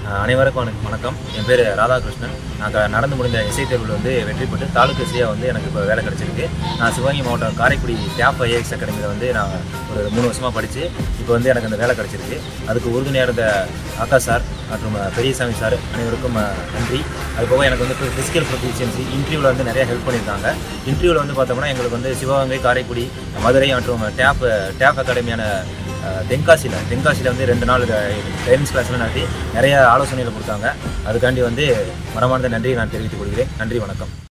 அஹ் அனைவருக்கும் வணக்கம் வணக்கம் என் பேர் ராதாகிருஷ்ணன் நான் க- நடந்து முடிந்த எஸ்ஐ தேர்வில் வந்து வெற்றி பெற்று தாலுக்கு எஸ்ஐயாக வந்து எனக்கு இப்போ வேலை கிடச்சிருக்கு நான் சிவகங்கை மாவட்டம் காரைக்குடி டேப் ஐஏஎஸ் அகாடமியில் வந்து நான் ஒரு மூணு வருஷமாக படித்து இப்போ வந்து எனக்கு அந்த வேலை கிடச்சிருக்கு அதுக்கு உறுதுணையாக இருந்த ஆக்கா சார் மற்றும் அஹ், பெரியசாமி சார் அனைவருக்கும் அஹ், நன்றி அது போக எனக்கு வந்து ஃபிசிக்கல் ப்ரொஃபிஷியன்சி இன்டர்வியூவில் வந்து நிறைய ஹெல்ப் பண்ணியிருக்காங்க இன்டர்வியூவில் வந்து பார்த்தோம்னா எங்களுக்கு வந்து சிவகங்கை காரைக்குடி மதுரை மற்றும் டேப் டேப் அகாடமியான அஹ், தென்காசியில் தென்காசியில் வந்து ரெண்டு நாள் ட்ரைனிங்ஸ் கிளாஸ்லாம் நடத்தி நிறைய ஆலோசனைகளை கொடுத்தாங்க அதுக்காண்டி வந்து மனமார்ந்த நன்றியை நான் தெரிவித்துக் கொள்கிறேன் நன்றி வணக்கம்